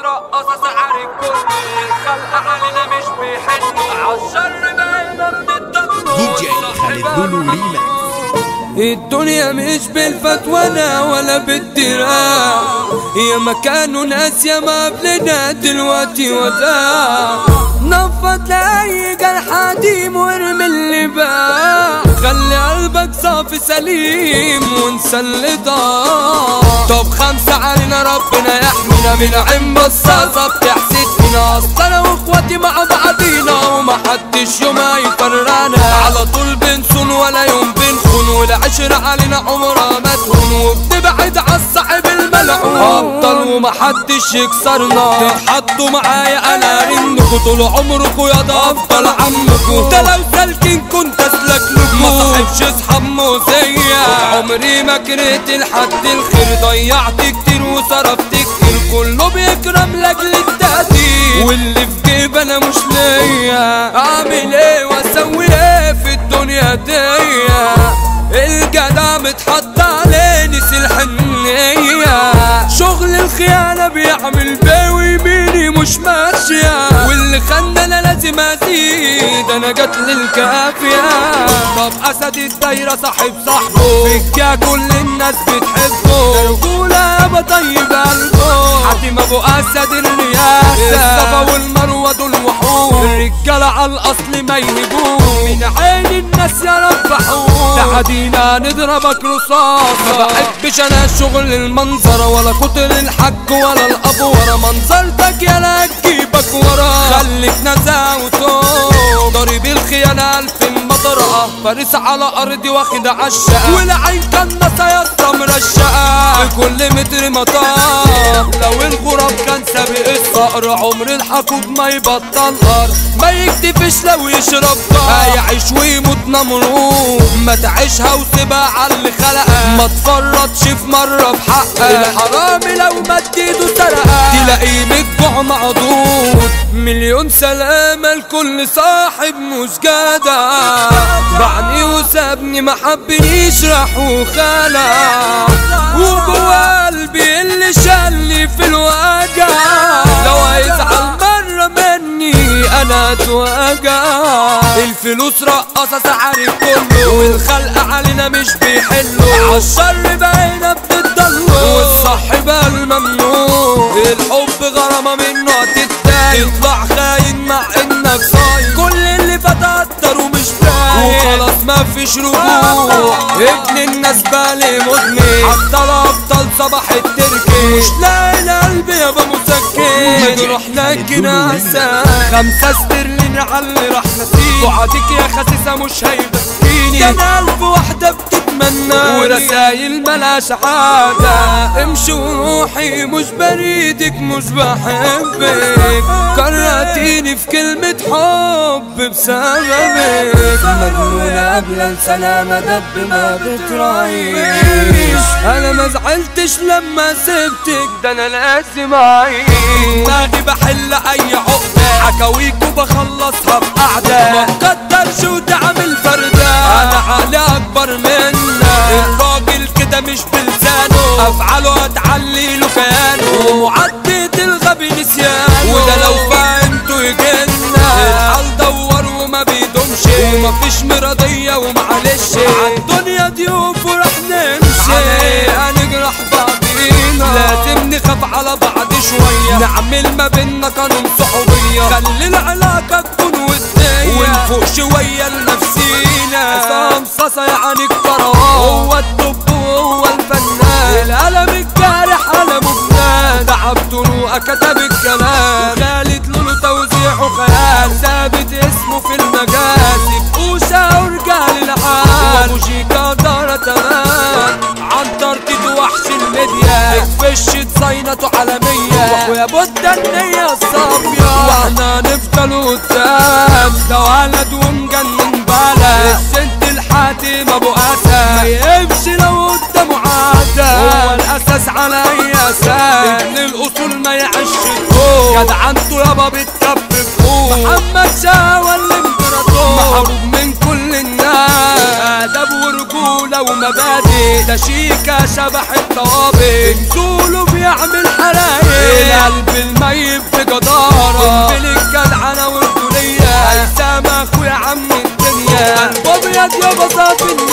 رقصة سعر الكل الخلق علينا مش بيحلوا عالشر بقينا بنتضلوا دي جي خالد لولو ريماكس الدنيا مش بالفتوانة ولا بالدراع هي مكان ناس يا ما قبلنا دلوقتي وداع نفض لأي جرح قديم وارمي اللي باع خلي قلبك صافي سليم وانسى اللي ضاع طب خمسة علينا ربنا يحمينا من عين بصاصة بتحسد فينا اصل انا واخواتي مع بعضينا ومحدش يوم هيفرقنا على طول بنصون ولا يوم بنخون والعشرة علينا عمرها ما تهون وبنبعد عالصاحب الملعون افضل ومحدش يكسرنا تتحطوا معايا انا رنكوا طول عمركوا يا ده افضل عمكوا ده لو سالكين كنت اسلك لكم ما صاحبش اصحاب موزية عمري ما كرهت لحد الخير ضيعت كتير وصرفت كتير كله بيكرم لاجل التقدير واللي في جيب انا مش ليا اعمل ايه واسوي ايه في الدنيا دي الجدع متحط عليه نسي الحنية شغل الخيانة بيعمل بيه ويميني مش ماشية واللي خلى انا لازم ازيد انا جت للكافية طب اسد الدايرة صاحب صاحبه فيكا كل الناس بتحبه ده رجولة يابا طيب قلبه حاتم ابو اسد الرياسة الصفا والمروة دول وحوش الرجالة على الاصل ما يهبوش من عين الناس يا رب حوش تعدينا نضربك رصاصة ما بحبش انا شغل المنظرة ولا كتر الحج ولا الابورة منظرتك يا لا تجيبك ورا خليك نزاع وتوب ضرب الخيانة الف مطرقة فارس على ارضي واخد عالشقة والعين كنسة يا اسطى مرشقة في كل متر مطار لو الغراب كان سابق الصقر عمر الحقود ما يبطل ارض ما يكتفش لو يشرب نار هيعيش ويموت نمرود ما تعيشها وسيبها على اللي خلقها ما تفرطش في مرة بحقها الحرامي لو مد ايده سرقها تلاقيه من الجوع معضود مليون سلامة لكل صاحب مش جدع بعني وسابني ما حبنيش راح وخلع وجوا قلبي اللي شالني في الوجع لو هيزعل مرة مني انا اتوجع الفلوس رقصة سعر الكل والخلق علينا مش بيحلوا عالشر بقينا بنضلوا والصح بقى الممنوع الحب غرامة منه هتتضايق تطلع خاين مع انك صايم كل اللي فات اكتر ومش فاهم وخلاص ما فيش رجوع ابن الناس بالي مدمن حتى الابطال صباح التركي مش لاقي القلب يابا مسكن مجروح لكن اسى خمسة استرلين على اللي راح نسيني وعدك يا خسيسة مش هيبكيني ده انا قلب واحدة بتتمنى ورسايل ملاش عادة امشي وروحي مش بريدك مش بحبك كرهتيني في كلمة حب بسببك مجنونة قبل السلامة دب ما بتراعيش انا ما زعلتش لما سبتك ده انا لازم اعيش دماغي بحل اي عقدة حكاويك وبخلصها بقعدة ما تقدرش وتعمل فردة انا عقلي اكبر منك الراجل كده مش بلسانه افعاله هتعلي له كيانه ومعدة الغبي نسيانه وده لو فهمته يجنة الحال دور وما بيدومش ومفيش مرضية ومعلش عالدنيا ضيوف ورح نمشي عليه هنجرح بعضينا لازم نخاف على بعض شوية نعمل ما بينا قانون صحوبية خلي العلاقة تكون ودية ونفوق شوية لنفسينا عصام صاصة يعني الكروان هو الدب وهو الفنان القلم الجارح قلمه فنان تعب طرقه كتب الكلام وخالد لولو توزيعه خيال ثابت اسمه في المجال بوشة ورجال العال وابو شيكا دار تمام عنتر تيتو وحش الميديا اتفشت زينته عالمية واخويا بودة النية الصافية واحنا نفضل قدام ده ولد ومجنن بلد السنت الحاتم ابو اسد ما يقفش لو قدامه عادة هو الاساس على اي اساس ابن الاصول ما يعيش الكون جدعنته يابا بتكفي فوق محمد شاوى الامبراطور محبوب من كل الناس ادب ورجوله ومبادئ ده شيكا شبح الطوابق نزوله بيعمل حرايق قلب الميت بجدارة قنبل الجدعنة والدنيا هيثم اخويا عم الدنيا قلب ابيض يابا صافي